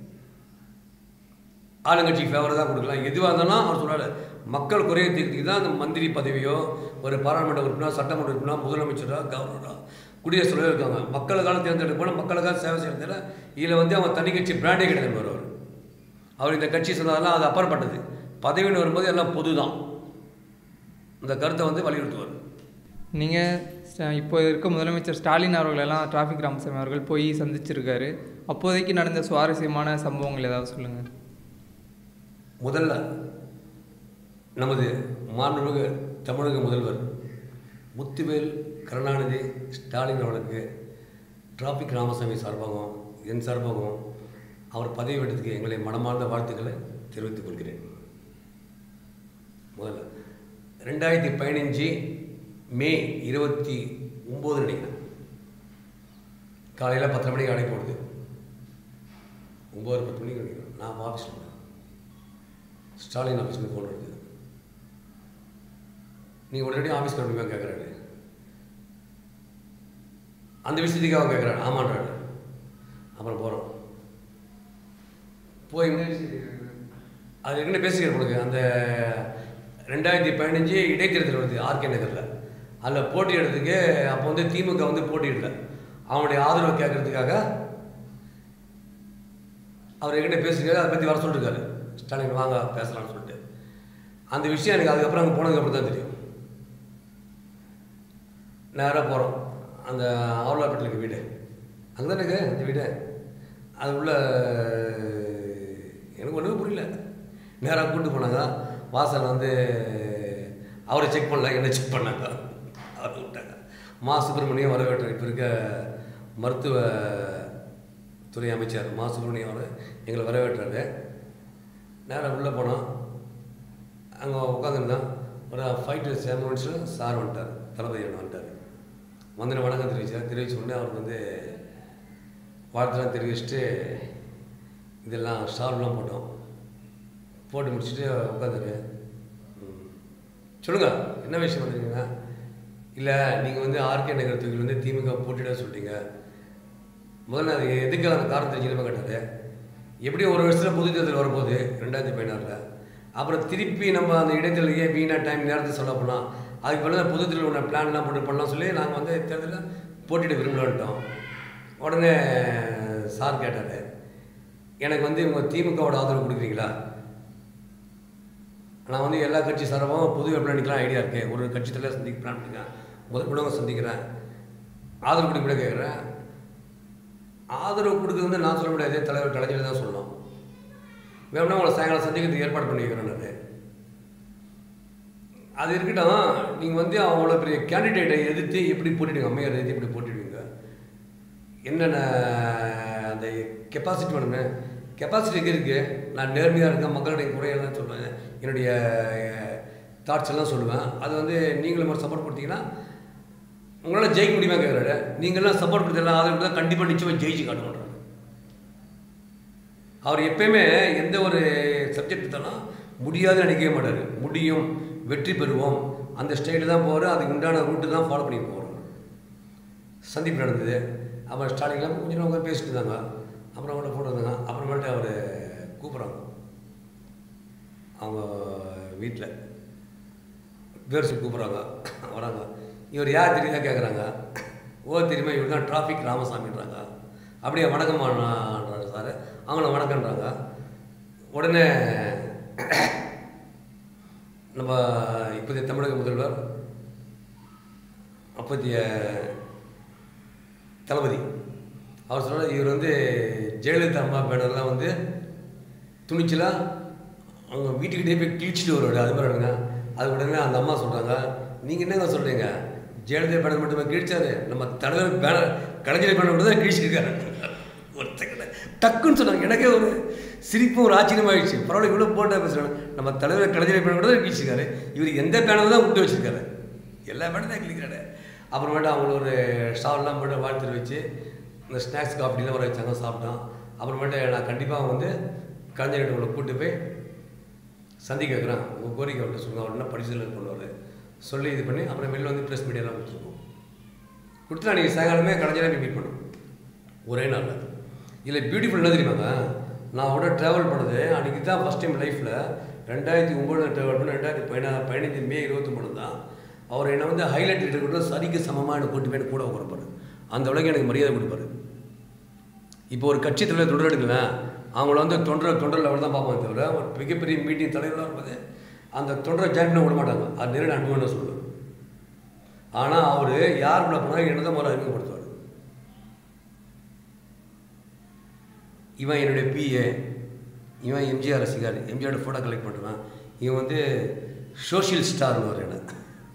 [SPEAKER 3] ஆளுங்கட்சி ஃபேவர் தான் கொடுக்கலாம் எதுவாக இருந்தாலும் அவர் சொல்றாரு மக்கள் குறைய தீர்த்துக்கு தான் அந்த மந்திரி பதவியோ ஒரு பாராளுமன்ற உறுப்பினர் சட்டமன்ற உறுப்பினர் முதலமைச்சரோ கவர்னரோ குடியரசுத் தலைவர் இருக்காங்க மக்களுக்காக தேர்ந்தெடுக்கப்பட மக்களுக்காக சேவை செய்யறதுல இதில் வந்து அவன் தனி கட்சி பிராண்டே கிடையாது வருவார் அவர் இந்த கட்சி சொன்னதெல்லாம் அது அப்பாற்பட்டது பதவின்னு வரும்போது எல்லாம் பொது தான் இந்த கருத்தை வந்து வலியுறுத்துவார்
[SPEAKER 2] நீங்கள் இப்போ இருக்க முதலமைச்சர் ஸ்டாலின் அவர்களெல்லாம் டிராஃபிக் ராமசாமி அவர்கள் போய் சந்திச்சிருக்காரு அப்போதைக்கு நடந்த சுவாரஸ்யமான சம்பவங்கள் ஏதாவது சொல்லுங்கள்
[SPEAKER 3] முதல்ல நமது மாண்புமிகு தமிழக முதல்வர் முத்துவேல் கருணாநிதி ஸ்டாலின் அவர்களுக்கு டிராஃபிக் ராமசாமி சார்பாகவும் என் சார்பாகவும் அவர் பதவி விட்டதுக்கு எங்களை மனமார்ந்த வாழ்த்துக்களை தெரிவித்துக் கொள்கிறேன் முதல்ல ரெண்டாயிரத்தி பதினஞ்சு மே இருபத்தி ஒம்பது நினைக்கிறேன் காலையில் பத்தரை மணிக்கு அடை போடுது ஒம்பது பத்து மணிக்கு நினைக்கிறேன் நான் ஆஃபீஸில் இருந்தேன் ஸ்டாலின் ஆஃபீஸ்க்கு ஃபோன் வருது நீங்கள் உடனடி ஆஃபீஸ் கிளம்பிங்க கேட்குறாரு அந்த விஷயத்துக்கு அவன் கேட்குறாரு ஆமான்றாரு அப்புறம் போகிறோம் போய் அது என்ன பேசுகிறேன் உங்களுக்கு அந்த ரெண்டாயிரத்தி பதினஞ்சு இடைத்தேர்தல் வருது ஆர்கே நகரில் அதில் போட்டியிடுறதுக்கு அப்போ வந்து திமுக வந்து போட்டியிடல அவனுடைய ஆதரவு கேட்கறதுக்காக அவர் என்கிட்ட பேசுகிறாரு அதை பற்றி வர சொல்லிருக்காரு ஸ்டாலின் வாங்க பேசலாம்னு சொல்லிட்டு அந்த விஷயம் எனக்கு அதுக்கப்புறம் அங்கே போனதுக்கப்புறம் தான் தெரியும் நேராக போகிறோம் அந்த ஆவலாப்பேட்டில் இருக்க வீடு அங்கே தான் இருக்கு அந்த வீடு அது உள்ள எனக்கு ஒன்றுமே புரியல நேராக கூட்டு போனாங்க வாசல் வந்து அவரை செக் பண்ணல என்ன செக் பண்ணாங்க அவர் விட்டாங்க மா சுப்பிரமணியம் வரவேற்ற இப்போ இருக்க மருத்துவ துறை அமைச்சர் மா சுப்பிரமணியம் அவர் எங்களை வரவேற்றாரு நேராக உள்ளே போனோம் அங்கே உட்காந்துருந்தோம் ஒரு ஃபைவ் டு செவன் மினிட்ஸில் சார் வந்துட்டார் தளபதி அண்ணன் வந்துட்டார் வந்து வணக்கம் தெரிவிச்சார் தெரிவிச்ச உடனே அவருக்கு வந்து வாழ்த்துலாம் தெரிவிச்சுட்டு இதெல்லாம் ஸ்டால்லாம் போட்டோம் போட்டு முடிச்சுட்டு உட்காந்துரு சொல்லுங்கள் என்ன விஷயம் வந்துருக்கீங்க இல்லை நீங்கள் வந்து ஆர்கே நகர் தொகுதியில் வந்து திமுக போட்டியிட சொல்லிட்டீங்க முதல்ல அது எதுக்கு அந்த காரணம் தெரிஞ்சுக்கணுமே கேட்டாரு எப்படியும் ஒரு வருஷத்தில் பொது தேர்தல் வரப்போகுது ரெண்டாயிரத்தி பதினாறில் அப்புறம் திருப்பி நம்ம அந்த இடைத்தேர்தலுக்கே வீணாக டைம் நேரத்தை சொல்ல போனால் அதுக்கு பதிலாக பொது தேர்தல் ஒன்று பிளான்லாம் போட்டு பண்ணலாம் சொல்லி நாங்கள் வந்து தேர்தலில் போட்டியிட விரும்பலான்ட்டோம் உடனே சார் கேட்டார் எனக்கு வந்து இவங்க திமுகவோட ஆதரவு கொடுக்குறீங்களா நான் வந்து எல்லா கட்சி சார்பாகவும் புது பிளான் நிற்கலாம் ஐடியா இருக்கேன் ஒரு கட்சி தலைவர் சந்திக்க பிளான் பண்ணிருக்கேன் முதல் கூட சந்திக்கிறேன் ஆதரவு கொடுக்க கூட கேட்குறேன் ஆதரவு கொடுக்குறது வந்து நான் சொல்ல முடியாது தலைவர் கலைஞர் தான் சொல்லணும் வேணும்னா உங்களை சாயங்காலம் சந்திக்கிறதுக்கு ஏற்பாடு பண்ணி வைக்கிறேன் நான் அது இருக்கட்டும் நீங்கள் வந்து அவ்வளோ பெரிய கேண்டிடேட்டை எதிர்த்து எப்படி போட்டிடுங்க அம்மையார் எதிர்த்து எப்படி போட்டிடுவீங்க என்னென்ன அந்த கெப்பாசிட்டி வேணுமே கெப்பாசிட்டி எங்கே இருக்குது நான் நேர்மையாக இருக்கேன் மக்களுடைய குறையெல்லாம் சொல்லுவேன் என்னுடைய தாட்ஸ் எல்லாம் சொல்லுவேன் அது வந்து நீங்களும் ஒரு சப்போர்ட் கொடுத்தீங்கன்னா உங்களால் ஜெயிக்க முடியுமா கேட்குறாரு நீங்கள்லாம் சப்போர்ட் கொடுத்தெல்லாம் ஆதரவு கொடுத்தா கண்டிப்பாக நிச்சயமாக ஜெயிச்சு காட்டுவோன்றாங்க அவர் எப்பயுமே எந்த ஒரு சப்ஜெக்ட் எடுத்தாலும் முடியாதுன்னு நினைக்கவே மாட்டார் முடியும் வெற்றி பெறுவோம் அந்த ஸ்டைலில் தான் போகிறார் அதுக்கு உண்டான ரூட்டு தான் ஃபாலோ பண்ணி போகிறோம் சந்திப்பு நடந்தது அப்புறம் ஸ்டார்டிங்கில் கொஞ்சம் நேரம் உட்காந்து பேசிட்டு இருந்தாங்க அப்புறம் அவங்கள்ட்ட ஃபோட்டோ இருந்தாங்க அப்புறமேட்டு அவர் கூப்பிட்றாங்க அவங்க வீட்டில் பேர் சொல்லி கூப்பிட்றாங்க வராங்க இவர் யார் தெரியுதா கேட்குறாங்க ஓ தெரியுமா இவர் தான் டிராஃபிக் ராமசாமின்றாங்க அப்படியே வணக்கம்மான்றாரு சார் அவங்கள வணக்கன்றாங்க உடனே நம்ம இப்போதைய தமிழக முதல்வர் அப்போதைய தளபதி அவர் சொன்னார் இவர் வந்து ஜெயலலிதா அம்மா பேனர்லாம் வந்து துணிச்சலாக அவங்க வீட்டுக்கிட்டே போய் கிழிச்சிட்டு வருவாரு அது மாதிரி இருங்க அது உடனே அந்த அம்மா சொல்கிறாங்க நீங்கள் என்னங்க சொல்கிறீங்க ஜெயலலிதா பேனர் மட்டுமே கிழிச்சாரு நம்ம தலைவர் பேனர் கலைஞர் பேனர் மட்டும் தான் கிழிச்சிருக்காரு ஒருத்தக்கிட்ட டக்குன்னு சொன்னாங்க எனக்கே ஒரு சிரிப்பும் ஒரு ஆச்சரியமாயிடுச்சு பரவாயில்ல இவ்வளோ போட்டா பேசுகிறாங்க நம்ம தலைவர் கலைஞர் பேனர் மட்டும் தான் கிழிச்சிருக்காரு இவர் எந்த பேனர் தான் விட்டு வச்சிருக்காரு எல்லா பேனர் தான் கிழிக்கிறாரு அப்புறமேட்டு அவங்களுக்கு ஒரு ஸ்டால்லாம் போட்டு வாழ்த்து வச்சு இந்த ஸ்நாக்ஸ் காஃபிலாம் வர வச்சாங்க சாப்பிட்டோம் அப்புறமேட்டு நான் கண்டிப்பாக வந்து கலைஞர்கிட்ட உங்களை கூப்பிட்டு போய் சந்திக்க வைக்கிறேன் உங்கள் கோரிக்கை அவர்கிட்ட சொல்லுங்கள் அவர் என்ன படிச்சதில் பண்ணுவார் சொல்லி இது பண்ணி அப்புறம் வெளில வந்து ப்ரெஸ் மீடியாலாம் கொடுத்துருக்கோம் கொடுத்து நான் நீங்கள் சாயங்காலமே கலைஞராக மீட் பண்ணோம் ஒரே நாளில் இதில் பியூட்டிஃபுல் என்ன தெரியுமாங்க நான் கூட ட்ராவல் பண்ணது அன்றைக்கி தான் ஃபஸ்ட் டைம் லைஃப்பில் ரெண்டாயிரத்தி ஒம்பது ட்ராவல் பண்ண ரெண்டாயிரத்தி பதினா பதினஞ்சு மே இருபத்தொம்பது தான் அவர் என்னை வந்து ஹைலைட் கூட சரிக்கு சமமாக எனக்கு கூட்டு போய் கூட உட்காரப்பாரு அந்த அளவுக்கு எனக்கு மரியாதை கொடுப்பாரு இப்போ ஒரு கட்சி தலைவர் தொண்டர் எடுக்கலாம் அவங்கள வந்து தொண்டர் தொண்டர் லெவல் தான் பார்ப்பாங்க தவிர ஒரு மிகப்பெரிய மீட்டிங் தலைவராக இருப்பது அந்த தொண்டரை ஜாயின் பண்ண விட மாட்டாங்க அது நேரடி அனுபவம் சொல்லுவேன் ஆனால் அவர் யார் கூட போனாலும் என்ன தான் முதல்ல அறிமுகப்படுத்துவார் இவன் என்னுடைய பிஏ இவன் எம்ஜிஆர் ரசிகர் எம்ஜிஆரோட ஃபோட்டோ கலெக்ட் பண்ணுறான் இவன் வந்து சோஷியல் ஸ்டார்னு ஒரு இடம்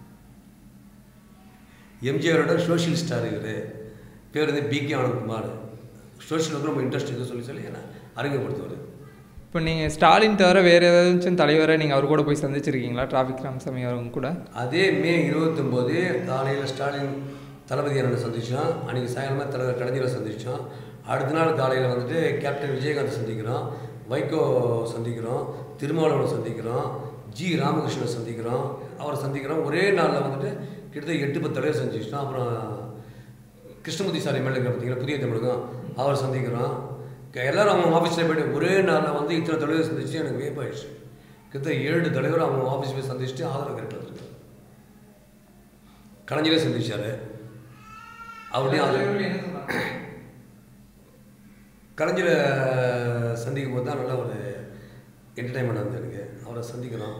[SPEAKER 3] எம்ஜிஆரோட சோஷியல் ஸ்டார் இவர் பேர் வந்து பிகே ஆனந்த்குமார் சோஷியல் ஒர்க் ரொம்ப இன்ட்ரெஸ்ட் இருக்குன்னு சொல்லி சொல்லி என்ன அறிமுகப்படுத்துவார்
[SPEAKER 2] இப்போ நீங்கள் ஸ்டாலின் தவிர வேறு ஏதாச்சும் தலைவரை நீங்கள் அவர் கூட போய் சந்திச்சிருக்கீங்களா டிராஃபிக் ராமசாமி அவங்க கூட
[SPEAKER 3] அதே மே இருபத்தொம்போது காலையில் ஸ்டாலின் தளபதி அண்ணனை சந்தித்தோம் அன்றைக்கி சாயங்காலமாக தலைவர் கலைஞரை சந்தித்தோம் அடுத்த நாள் காலையில் வந்துட்டு கேப்டன் விஜயகாந்த் சந்திக்கிறோம் வைகோ சந்திக்கிறோம் திருமாவளவனை சந்திக்கிறோம் ஜி ராமகிருஷ்ணன் சந்திக்கிறோம் அவரை சந்திக்கிறோம் ஒரே நாளில் வந்துட்டு கிட்டத்தட்ட எட்டு பத்து தலைவர் சந்திச்சிட்டோம் அப்புறம் கிருஷ்ணமூர்த்தி சார் எம்எல்ஏ பார்த்தீங்கன்னா புதிய தமிழகம் அவர் சந்திக்கிறோம் க- எல்லாரும் அவங்க ஆஃபீஸில் போய்ட்டு ஒரே நாளில் வந்து இத்தனை தலைவர் சந்திச்சு எனக்கு வியப்பாயிடுச்சு கிட்டத்தட்ட ஏழு தலைவர் அவங்க ஆஃபீஸ் போய் சந்திச்சுட்டு ஆதரவு கரெக்டாக வந்துருக்கு கலைஞரே சந்திச்சார் அவருடைய ஆதரவு கலைஞரை சந்திக்கும் போது தான் நல்ல ஒரு என்டர்டைன்மெண்ட் வந்து எனக்கு அவரை சந்திக்கிறோம்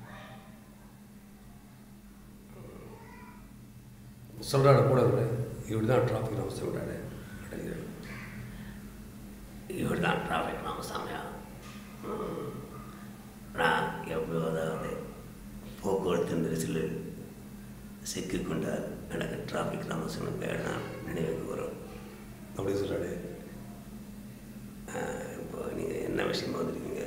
[SPEAKER 3] சொல்கிறாரு கூட அவர் இவர் தான் டிராஃபிக் நம்ம சொல்கிறாரு அப்படிங்கிறாரு
[SPEAKER 1] இவர் தான் டிராஃபிக் ராமசாமியா ம். நான் எவ்வளோ அதாவது போக்குவரத்து நெரிசலில் சிக்கிக்கொண்டால் எனக்கு டிராஃபிக் ராமசாமி பேர் நான் நினைவுக்கு வரும்
[SPEAKER 3] அப்படி சொல்கிறாரு
[SPEAKER 1] ஆஹ், இப்போ நீங்கள் என்ன விஷயமா வந்திருக்கீங்க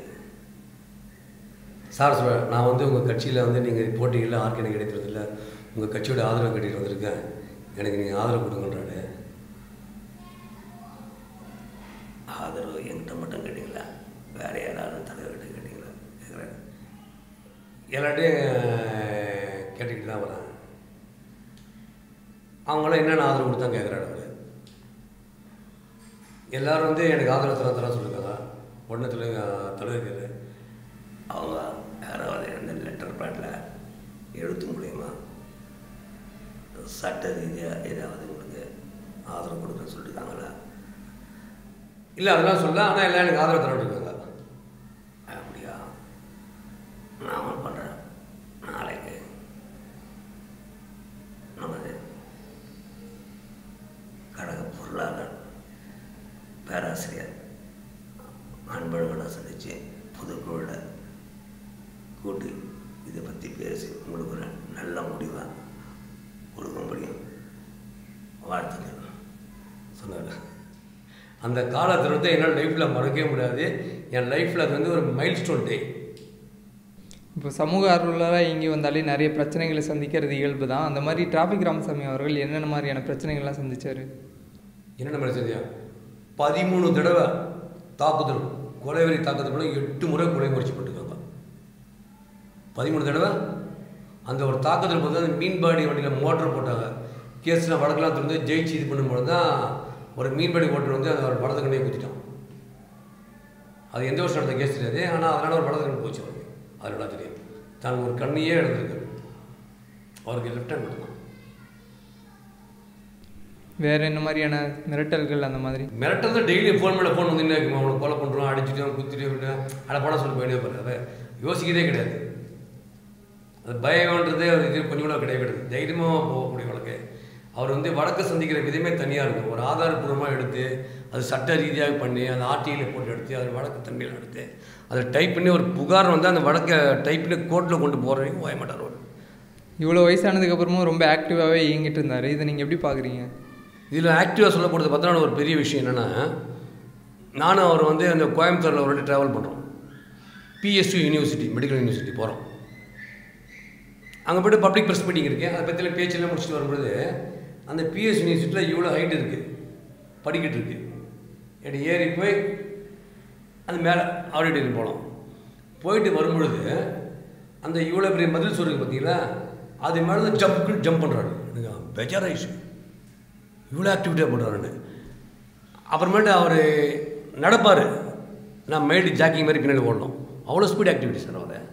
[SPEAKER 3] சார் சொல்கிறார் நான் வந்து உங்கள் கட்சியில் வந்து நீங்கள் போட்டிகளில் ஆர்க்கு எனக்கு கிடைக்கிறதில்ல உங்கள் கட்சியோட ஆதரவு கட்டிட்டு வந்திருக்கேன் எனக்கு நீங்கள் ஆதரவு கொடுங்கன்றாரு
[SPEAKER 1] ஆதரவு என்கிட்ட மட்டும் கேட்டீங்களா வேற யாராவது தலைவர்கிட்ட கேட்டீங்களா கேட்குறேன்
[SPEAKER 3] எல்லாட்டையும் கேட்டுக்கிட்டு தான் வரேன் அவங்களாம் என்னென்ன ஆதரவு கொடுத்தா கேட்குறாரு அவர் எல்லாரும் வந்து எனக்கு ஆதரவு தர தர சொல்லிருக்காங்க உடனே தலைவர் தலைவர்
[SPEAKER 1] அவங்க யாராவது அந்த லெட்டர் பேட்டில் எழுத்து மூலியமா சட்ட ரீதியாக ஏதாவது உங்களுக்கு ஆதரவு கொடுக்க சொல்லியிருக்காங்களா
[SPEAKER 3] இல்லை அதெல்லாம் சொல்ல ஆனால் எல்லாம் எனக்கு ஆதரவு தர இருக்காங்க
[SPEAKER 1] அப்படியா நான் பண்ணுறேன் நாளைக்கு நமது கழக பொருளாளர் பேராசிரியர் அன்பழகனை சந்தித்து புதுக்குழுவில் கூட்டி இதை பற்றி பேசி உங்களுக்கு ஒரு நல்ல முடிவை கொடுக்க முடியும் வாழ்த்துக்கள்
[SPEAKER 3] சொன்னார் அந்த கால தருணத்தை என்னால் லைஃப்பில் மறக்கவே முடியாது என் லைஃப்பில் அது வந்து ஒரு மைல் ஸ்டோன் டே
[SPEAKER 2] இப்போ சமூக ஆர்வலராக இங்கே வந்தாலே நிறைய பிரச்சனைகளை சந்திக்கிறது இயல்பு தான் அந்த மாதிரி டிராஃபிக் ராமசாமி அவர்கள் என்னென்ன மாதிரியான பிரச்சனைகள்லாம் சந்திச்சார்
[SPEAKER 3] என்னென்ன மாதிரி செஞ்சியா பதிமூணு தடவை தாக்குதல் கொலைவெறி தாக்குதல் பண்ண எட்டு முறை கொலை முயற்சி பண்ணிருக்காங்க பதிமூணு தடவை அந்த ஒரு தாக்குதல் போது அந்த மீன்பாடி வண்டியில் மோட்டர் போட்டாங்க கேஸ்லாம் வழக்கெல்லாம் திறந்து ஜெயிச்சு இது பண்ணும்போது தான் ஒரு மீன்பிடி ஓட்டுநர் வந்து அந்த ஒரு வலது கண்ணையை குத்திட்டான் அது எந்த வருஷம் நடந்த கேஸ் தெரியாது ஆனால் அதனால் ஒரு வலது கண் போச்சு அவருக்கு அது நல்லா தெரியும் தான் ஒரு கண்ணையே இழந்திருக்காரு அவருக்கு லெஃப்ட் ஹேண்ட் மட்டும்தான்
[SPEAKER 2] வேற என்ன மாதிரியான மிரட்டல்கள் அந்த மாதிரி
[SPEAKER 3] மிரட்டல் தான் டெய்லி ஃபோன் மேலே ஃபோன் வந்துன்னே இருக்கும் அவனை கொலை பண்ணுறோம் அடிச்சுட்டு குத்திட்டு விட்டு அட படம் சொல்லி போயிட்டே பாரு அதை யோசிக்கிறதே கிடையாது அது பயம்ன்றது அது இது கொஞ்சம் கூட கிடையவே கிடையாது தைரியமாக போகக்கூடிய வழக்கு அவர் வந்து வழக்கு சந்திக்கிற விதமே தனியாக இருக்கும் ஒரு ஆதாரப்பூர்வமாக எடுத்து அது சட்ட ரீதியாக பண்ணி அந்த ஆர்டிஐயில் போட்டு எடுத்து அது வழக்கு தன்மையில் எடுத்து அதை டைப் பண்ணி ஒரு புகார் வந்து அந்த வழக்கை டைப் பண்ணி கோர்ட்டில் கொண்டு போகிற வரைக்கும் போய மாட்டார் அவர்
[SPEAKER 2] இவ்வளோ வயசானதுக்கு அப்புறமும் ரொம்ப ஆக்டிவாகவே இயங்கிட்டு இருந்தார் இதை நீங்கள் எப்படி பார்க்குறீங்க
[SPEAKER 3] இதில் ஆக்டிவாக சொல்லப்படுறது பார்த்தா ஒரு பெரிய விஷயம் என்னென்னா நானும் அவர் வந்து அந்த கோயம்புத்தூரில் ஒரு ட்ராவல் பண்ணுறோம் பிஎஸ்யூ யூனிவர்சிட்டி மெடிக்கல் யூனிவர்சிட்டி போகிறோம் அங்கே போய்ட்டு பப்ளிக் ப்ரெஸ் மீட்டிங் இருக்குது அதை பற்றியில் பேச்செல்லாம் முடிச்சுட்டு வரும்பொழுது அந்த பிஎஸ் யூனிவர்சிட்டியில் இவ்வளோ ஹைட் இருக்குது படிக்கட்டு இருக்குது அப்படி ஏறி போய் அது மேலே ஆடிட்டோரியம் போகலாம் போயிட்டு வரும்பொழுது அந்த இவ்வளோ பெரிய மதில் சொல்லுங்க பார்த்தீங்களா அது மேலே தான் ஜம்ப் ஜம்ப் பண்ணுறாரு எனக்கு பெஜாராயிடுச்சு இவ்வளோ ஆக்டிவிட்டியாக பண்ணுறாருன்னு அப்புறமேட்டு அவர் நடப்பார் நான் மைல்டு ஜாக்கிங் மாதிரி பின்னாடி ஓடணும் அவ்வளோ ஸ்பீட் ஆக்டிவிட்டி சார் அவரை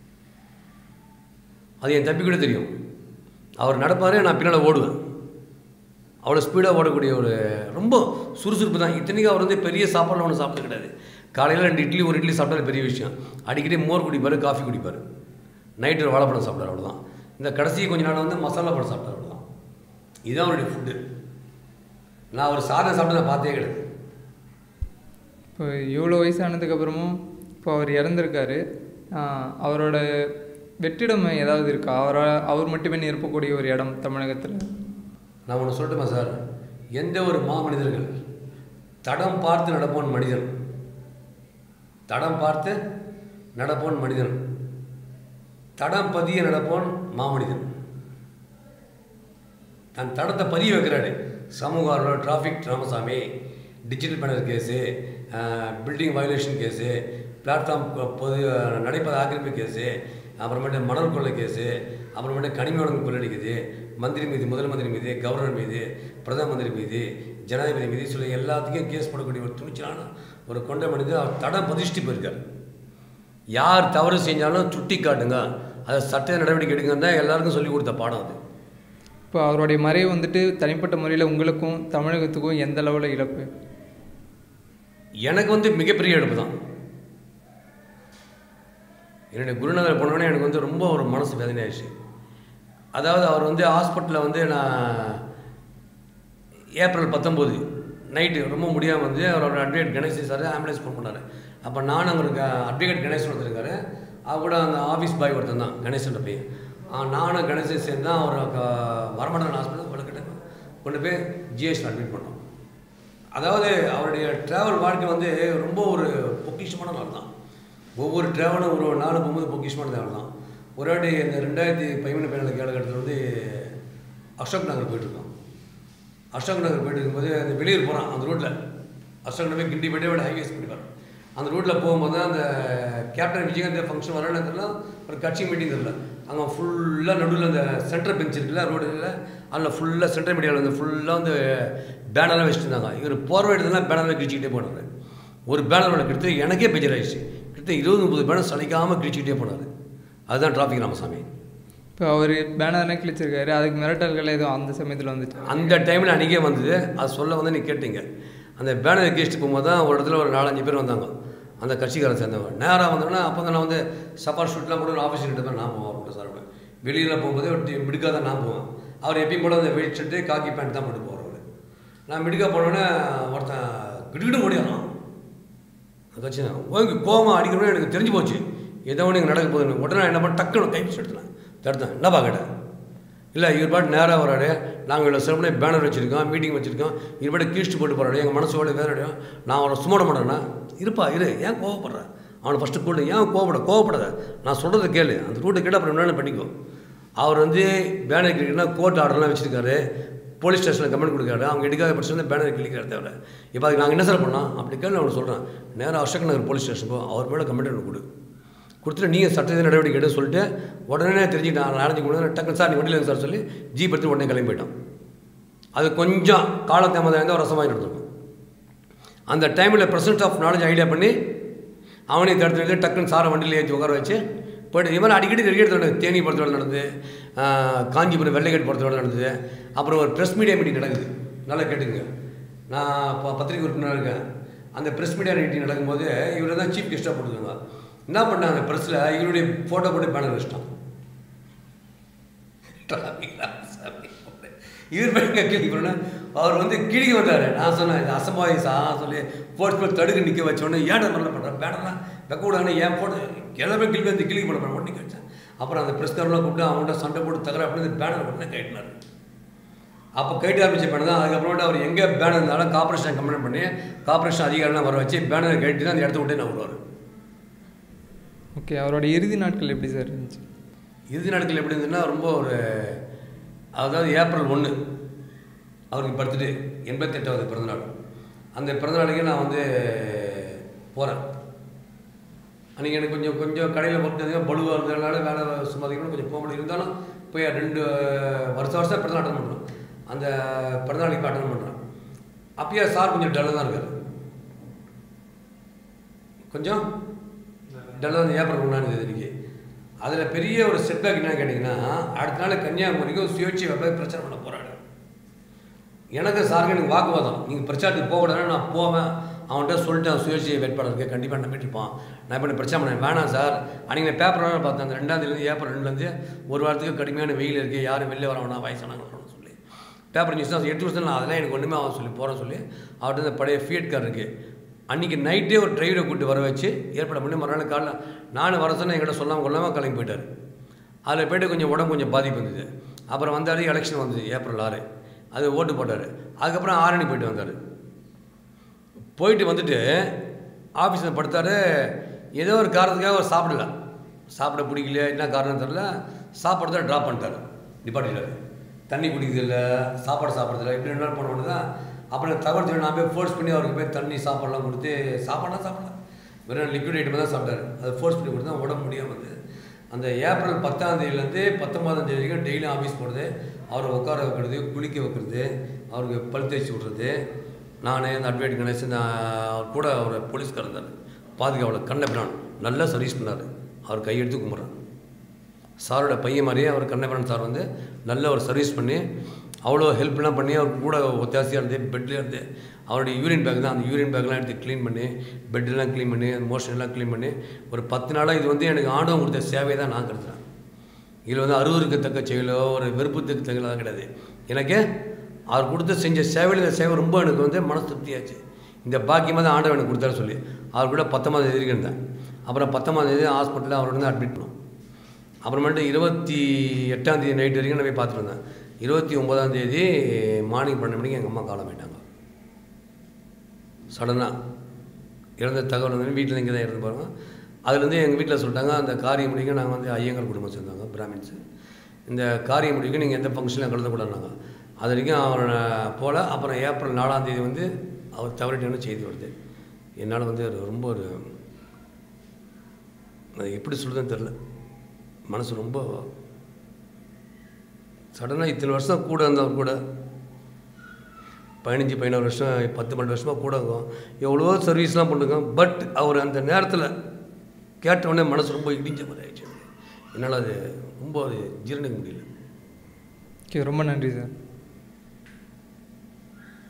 [SPEAKER 3] அது என் தம்பி கூட தெரியும் அவர் நடப்பார் நான் பின்னால் ஓடுவேன் அவ்வளோ ஸ்பீடாக ஓடக்கூடிய ஒரு ரொம்ப சுறுசுறுப்பு தான் இத்தனைக்கும் அவர் வந்து பெரிய சாப்பாடு ஒன்றும் சாப்பிட்டது கிடையாது காலையில் ரெண்டு இட்லி ஒரு இட்லி சாப்பிட்டாலே பெரிய விஷயம் அடிக்கடி மோர் குடிப்பார் காஃபி குடிப்பார் நைட்டு ஒரு வாழைப்பழம் சாப்பிட்டார் அவ்வளோதான் இந்த கடைசி கொஞ்ச நாள் வந்து மசாலா பழம் சாப்பிட்டார் அவ்வளோதான் இதுதான் அவருடைய ஃபுட்டு நான் ஒரு சாதம் சாப்பிட்டு நான் பார்த்தே கிடையாது
[SPEAKER 2] இப்போ இவ்வளோ வயசானதுக்கு அப்புறமும் இப்போ அவர் இறந்துருக்காரு ஆஹ் அவரோட வெற்றிடம் ஏதாவது இருக்கா அவரா அவர் மட்டுமே நிரப்பக்கூடிய ஒரு இடம் தமிழகத்தில்
[SPEAKER 3] நான் ஒன்று சொல்லட்டுமா சார் எந்த ஒரு மாமனிதர்கள் தடம் பார்த்து நடப்போன் மனிதன் தடம் பார்த்து நடப்போன் மனிதன் தடம் பதிய நடப்போன் மாமனிதன் தன் தடத்தை பதிய வைக்கிறாரு சமூக ஆர்வலர் traffic Ramasamy digital banner case building violation case platform பொது நடைபாதை ஆக்கிரமிப்பு கேஸு அப்புறமேட்டு மணல் கொள்ளை கேஸு அப்புறமேட்டு கனிம வளங்கள் கொள்ளடிக்குது மந்திரி மீது முதல் மந்திரி மீது கவர்னர் மீது பிரதம மந்திரி மீது ஜனாதிபதி மீது சொல்லி எல்லாத்துக்கும் கேஸ் போடக்கூடிய ஒரு துணிச்சலான ஒரு கொண்ட மனிதர் அவர் தடம் பதிஷ்டி போயிருக்கார் யார் தவறு செஞ்சாலும் சுட்டி காட்டுங்க அதை சட்ட நடவடிக்கை எடுங்கன்னு தான் எல்லாருக்கும் சொல்லி கொடுத்த பாடம் அது
[SPEAKER 2] இப்போ அவருடைய மறைவு வந்துட்டு தனிப்பட்ட முறையில் உங்களுக்கும் தமிழகத்துக்கும் எந்த அளவில் இழப்பு
[SPEAKER 3] எனக்கு வந்து மிகப்பெரிய இழப்பு தான் என்னுடைய குருநாதர் போனோடனே எனக்கு வந்து ரொம்ப ஒரு மனசு வேதனையாயிடுச்சு அதாவது அவர் வந்து ஹாஸ்பிட்டலில் வந்து நான் ஏப்ரல் பத்தொம்போது நைட்டு ரொம்ப முடியாமல் வந்து அவரோட advocate Ganesan sir ambulance phone பண்ணார் அப்போ நானும் அவருக்கு அட்வொகேட் கணேசன் ஒருத்தர் இருக்காரு அவர் கூட அந்த ஆஃபீஸ் பாய் ஒருத்தன் தான் கணேசன் பையன் ஆ, நானும் கணேசன் சேர்ந்து தான் அவர் வரமண்டலம் ஹாஸ்பிட்டல் வழக்கிட்ட கொண்டு போய் ஜிஎஸ்டில் அட்மிட் பண்ணோம் அதாவது அவருடைய ட்ராவல் வாழ்க்கை வந்து ரொம்ப ஒரு பொக்கிஷமான நாள் தான் ஒவ்வொரு ட்ராவலும் ஒரு நாள் போகும்போது பொக்கிஷமான நாள் தான் ஒரு வாட்டி இந்த ரெண்டாயிரத்தி பதிமூணு பதினாலு காலகட்டத்தில் வந்து அசோக் நகர் போயிட்டுருக்கோம் அசோக் நகர் போயிட்டு இருக்கும்போது அந்த வெளியூர் போகிறான் அந்த ரோட்டில் அசோக் நகர் கிண்டி போய்ட்டு விட ஹைவேஸ் போயிட்டு அந்த ரோட்டில் போகும்போது தான் அந்த கேப்டன் விஜயகாந்த் ஃபங்க்ஷன் வரல தெரியல ஒரு கட்சி மீட்டிங் தெரியல அங்கே ஃபுல்லாக நடுவில் அந்த சென்ட்ரல் பெஞ்ச் இருக்குல்ல ரோடில் அதில் ஃபுல்லாக சென்ட்ரல் மீடியாவில் வந்து ஃபுல்லாக வந்து பேனர்லாம் வச்சுட்டு இருந்தாங்க இவர் போகிற இடத்துலாம் பேனர்லாம் கிழிச்சிக்கிட்டே போனார் ஒரு பேனர் ஒன்று கிட்ட எனக்கே பெஜர் ஆயிடுச்சு கிட்ட இருபது முப்பது பேனர் சலிக்காமல் கிழிச்சிக்கிட்டே போனார் அதுதான் டிராஃபிக் ராமசாமி
[SPEAKER 2] இப்போ அவர் பேனர்லாம் கிழிச்சிருக்காரு அதுக்கு மிரட்டல்கள் எதுவும் அந்த சமயத்தில் வந்துட்டு
[SPEAKER 3] அந்த டைமில் அன்றைக்கே வந்தது அது சொல்ல வந்து நீ கேட்டீங்க அந்த பேனர் கிழிச்சிட்டு போகும்போது தான் ஒரு இடத்துல ஒரு நாலஞ்சு பேர் வந்தாங்க அந்த கட்சிக்காரன் சேர்ந்தவங்க நேராக வந்தோடனே அப்போ தான் நான் வந்து சப்பார் ஷூட்லாம் கூட ஆஃபீஸ் கிட்ட போய் நான் போவேன் அவர்கிட்ட சார் வெளியில் போகும்போது ஒரு மிடுக்காக தான் நான் போவேன் அவர் எப்பயும் போல அந்த வெயிட் ஷர்ட்டு காக்கி பேண்ட் தான் போட்டு போகிறவர் நான் மிடுக்கா போனோடனே ஒருத்தன் கிடுகிடு ஓடியாரான் கட்சி ஓகே கோவம் அடிக்கணும்னு எனக்கு தெரிஞ்சு போச்சு ஏதோ ஒன்று இங்கே நடக்க போகுதுன்னு உடனே நான் என்ன பண்ண டக்குனு கைப்பிடிச்சு எடுத்தேன் தடுத்தேன் என்னப்பா கேட்டேன் இல்லை இவர் பாட்டு நேராக வராரு நாங்கள் இவ்வளோ சிறப்பு பேனர் வச்சுருக்கோம் மீட்டிங் வச்சுருக்கோம் இவர் பாட்டு கீழ்ச்சி போட்டு போகிறாரு எங்கள் மனசோட வேறடையும் நான் அவனை சும்மாட மாட்டேன்னா இருப்பா இரு ஏன் கோவப்படுறேன் அவனை ஃபஸ்ட்டு கூட்டு ஏன் கோவப்பட கோவப்படாத நான் சொல்கிறத கேளு அந்த ரூட்டை கேட்டு அப்புறம் என்னென்ன பண்ணிக்கோ அவர் வந்து பேனர் கிளிக்கனா கோர்ட் ஆர்டர்லாம் வச்சுருக்காரு போலீஸ் ஸ்டேஷனில் கமெண்ட் கொடுக்காரு அவங்க எடுக்காத பட்சம் வந்து பேனர் கிளிக்கிற தேவை இப்போ அதுக்கு நாங்கள் என்ன சார் பண்ணோம் அப்படி கேள்வி அவனை சொல்கிறேன் நேராக அசோக் நகர் போலீஸ் ஸ்டேஷன் போ அவர் மேலே கமெண்ட் ஒன்று கொடு கொடுத்துட்டு நீங்கள் சட்ட நடவடிக்கை எடுத்து சொல்லிட்டு உடனே தெரிஞ்சுக்கிட்டான் நாலஞ்சு கொண்டு வந்து டக்குனு சார் நீ வண்டியில் இருந்து சார் சொல்லி ஜீப் எடுத்து உடனே கிளம்பி போயிட்டான் அது கொஞ்சம் காலத்தாமதம் இருந்தால் ஒரு ரசமாக எடுத்துக்கும் அந்த டைமில் ப்ரெசன்ஸ் ஆஃப் நாலேஜ் ஐடியா பண்ணி அவனே தடுத்து டக்குன்னு சாரை வண்டியில் ஏற்றி உட்கார வச்சு போய்ட்டு இது மாதிரி அடிக்கடி நிறைய இடத்துல நடந்தது தேனி படத்தோட நடந்தது ஆஹ், காஞ்சிபுரம் வெள்ளைக்கட் படத்தோட நடந்தது அப்புறம் ஒரு ப்ரெஸ் மீடியா மீட்டிங் நடக்குது நல்லா கேட்டுங்க நான் இப்போ பத்திரிகை உறுப்பினராக இருக்கேன் அந்த ப்ரெஸ் மீடியா மீட்டிங் நடக்கும்போது இவர் தான் சீஃப் கெஸ்ட்டாக போட்டுருக்காங்க என்ன பண்ணாங்க ப்ரெஸ்ஸில் இவருடைய ஃபோட்டோ போட்டு பேனர் வச்சிட்டான் டிராஃபிக் சாமி இவர் பேருங்க கேள்வி பண்ண அவர் வந்து கிழிக்க வந்தார் நான் சொன்னேன் இது அசம்பாவி சா சொல்லி போர்ட்ஸ் போய் தடுக்க நிற்க வச்சோன்னே ஏன் மாதிரிலாம் பண்ணுறேன் பேனர்லாம் வைக்க விடாங்கன்னு ஏன் போட்டு எல்லாமே கிளி வந்து கிளிக்க பண்ண பண்ண நிற்க வச்சேன் அப்புறம் அந்த பிரஸ்காரெலாம் கூப்பிட்டு அவங்கள்ட்ட சண்டை போட்டு தகர அப்படின்னு பேனர் பண்ண கைட்டினார் அப்போ கைட்டு ஆரம்பிச்ச பேனர் தான் அதுக்கப்புறமேட்டு அவர் எங்கே பேனர் இருந்தாலும் கார்பரேஷன் கம்ப்ளைண்ட் பண்ணி கார்பரேஷன் அதிகாரிலாம் வர வச்சு பேனர் கைட்டு தான் அந்த இடத்த விட்டு நான் வருவார்
[SPEAKER 2] ஓகே அவரோட இறுதி நாட்கள் எப்படி சார் இருந்துச்சு
[SPEAKER 3] இறுதி நாட்கள் எப்படி இருந்ததுன்னா ரொம்ப ஒரு அதாவது ஏப்ரல் ஒன்று அவருக்கு பர்த்டே எண்பத்தெட்டாவது பிறந்தநாள் அந்த பிறந்தநாளுக்கு நான் வந்து போகிறேன் அன்றைக்கி எனக்கு கொஞ்சம் கொஞ்சம் கடையில் போட்டு பலுவாக இருந்ததுனால வேலை சும்மா அதிகமாக கொஞ்சம் போக முடியும் இருந்தாலும் போய் ரெண்டு வருஷம் வருஷம் பிறந்தநாள் அட்டன் பண்ணுறோம் அந்த பிறந்தநாளைக்கு அட்டன் பண்ணுறேன் அப்பயே சார் கொஞ்சம் டல்லாக தான் இருக்கார் கொஞ்சம் டல்லாக தான் ஏப்ரல் ஒன்றாம் தேதிக்கு அதில் பெரிய ஒரு செட்பேக் என்ன கேட்டிங்கன்னா அடுத்த நாள் கன்னியாகுமரிக்கு சுயேட்சை வெப்ப பிரச்சனை பண்ண போகிறாரு எனக்கு சாருக்கு எனக்கு வாக்குவாதம் நீங்கள் பிரச்சாரத்துக்கு போகக்கூடாதுன்னு நான் போவேன் அவன்கிட்ட சொல்லிட்டேன் சுயேட்சை வேட்பாளருக்கு கண்டிப்பாக நம்பிட்டு இருப்பான் நான் இப்போ பிரச்சனை பண்ணேன் வேணாம் சார் அன்றைக்கி நான் பேப்பராக பார்த்தேன் அந்த ரெண்டாந்தேதிலேருந்து ஏப்ரல் ரெண்டுலேருந்து ஒரு வாரத்துக்கு கடுமையான வெயில் இருக்குது யாரும் வெளில வர வேணாம் வயசானவங்க வரணும்னு சொல்லி பேப்பர் நியூஸ் தான் எட்டு வருஷம் நான் அதெல்லாம் எனக்கு ஒன்றுமே ஆகும் சொல்லி போகிறேன் சொல்லி அவர்கிட்ட இந்த பழைய ஃபியட் கார் இருக்குது அன்றைக்கி நைட்டே ஒரு டிரைவரை கூப்பிட்டு வர வச்சு ஏற்பாடு பண்ணி மறுநாள் காலைல நானும் வர சொன்னேன் என்கிட்ட சொல்லாமல் கொள்ளாமல் கிளம்பி போயிட்டார் அதில் போய்ட்டு கொஞ்சம் உடம்பு கொஞ்சம் பாதிப்பு இருந்தது அப்புறம் வந்தார் எலெக்ஷன் வந்தது ஏப்ரல் ஆறு அது ஓட்டு போட்டார் அதுக்கப்புறம் ஆரணி போயிட்டு வந்தார் போயிட்டு வந்துட்டு ஆஃபீஸில் படுத்தார் ஏதோ ஒரு காரணத்துக்காக அவர் சாப்பிடல சாப்பிட பிடிக்கல என்ன காரணம் தெரில சாப்பிட்றத ட்ராப் பண்ணிட்டார் நிப்பாட்டிட்டார் தண்ணி குடிக்கிறதில்ல சாப்பாடு சாப்பிட்றதில்ல இப்படி ரெண்டு நாள் போன உடனே தான் அப்புறம் தவிர்த்து நான் போய் ஃபோர்ஸ் பண்ணி அவருக்கு போய் தண்ணி சாப்பாடுலாம் கொடுத்து சாப்பாடுலாம் சாப்பிடல வெறும் லிக்விட் ஐட்டம் தான் சாப்பிட்டாரு அதை ஃபோர்ஸ் பண்ணி கொடுத்தா உடம்பு முடியாமல் வந்து அந்த ஏப்ரல் பத்தாம் தேதியிலேருந்து பத்தொன்பதாம் தேதி வரைக்கும் டெய்லியும் ஆஃபீஸ் போகிறது அவரை உட்கார வைக்கிறது குளிக்க வைக்கிறது அவருக்கு பல் தேய்ச்சி விட்றது நான் அந்த அட்வைட் கணேசன் நான் அவர் கூட அவர் போலீஸ்கார் இருந்தார் பாதுகாவலர் கண்ணபிரான் நல்லா சர்வீஸ் பண்ணார் அவர் கையெடுத்து கும்பிட்றேன் சாரோட பையன் மாதிரியே அவர் கண்ணபிரான் சார் வந்து நல்ல ஒரு சர்வீஸ் பண்ணி அவ்வளோ ஹெல்ப்லாம் பண்ணி அவர் கூட ஒத்தாசையாக இருந்து பெட்லேயே இருந்து அவருடைய யூரின் பேக் தான் அந்த யூரின் பேக்லாம் எடுத்து க்ளீன் பண்ணி பெட்டெல்லாம் க்ளீன் பண்ணி அந்த மோஷன் எல்லாம் க்ளீன் பண்ணி ஒரு பத்து நாளாக இது வந்து எனக்கு ஆண்டவன் கொடுத்த சேவை தான் நான் கருதுறேன் இதில் வந்து அருவருக்கத்தக்க செயலோ ஒரு வெறுப்புத்தக்க செயலோ கிடையாது எனக்கு அவர் கொடுத்த செஞ்ச சேவையில் இந்த சேவை ரொம்ப எனக்கு வந்து மனசு திருப்தியாச்சு இந்த பாக்கியமாக தான் ஆண்டவன் எனக்கு கொடுத்தாரு சொல்லி அவர் கூட பத்தொம்பது தேதி இருந்தேன் அப்புறம் பத்தொம்பது தேதி ஹாஸ்பிட்டலில் அவர் வந்து அட்மிட் பண்ணோம் அப்புறமேட்டு இருபத்தி எட்டாம் தேதி நைட் வரைக்கும் நான் போய் பார்த்துட்டு இருந்தேன் இருபத்தி ஒன்பதாம் தேதி மார்னிங் பன்னெண்டு மணிக்கு எங்கள் அம்மா காலமாயிட்டாங்க சடனாக இறந்த தகவல் வந்து வீட்டில் இங்கே தான் இறந்து பாருங்க அதுலேருந்து எங்கள் வீட்டில் சொல்லிட்டாங்க அந்த காரியம் முடிக்க நாங்கள் வந்து ஐயங்கார் குடும்பம் சேர்ந்தாங்க பிராமின்ஸு இந்த காரியம் முடிக்க நீங்கள் எந்த ஃபங்க்ஷனில் கலந்துக்கூடாதுனாங்க அது வரைக்கும் அவரை போல் அப்புறம் ஏப்ரல் நாலாம் தேதி வந்து அவர் தவறிட்டேன்னு செய்தி வருது என்னால் வந்து அது ரொம்ப ஒரு அது எப்படி சொல்கிறதுன்னு தெரில மனசு ரொம்ப சடனாக இத்தனை வருஷம் கூட இருந்தவர் கூட பதினஞ்சு பதினாறு வருஷம் பத்து பன்னெண்டு வருஷமாக கூட இருக்கும் எவ்வளவோ சர்வீஸ்லாம் பண்ணுங்க பட் அவர் அந்த நேரத்தில் கேட்ட உடனே மனசு ரொம்ப இடிஞ்ச மாதிரி ஆயிடுச்சு என்னால் அது ரொம்ப அது ஜீரணிக்க முடியல
[SPEAKER 2] ஓகே ரொம்ப நன்றி சார்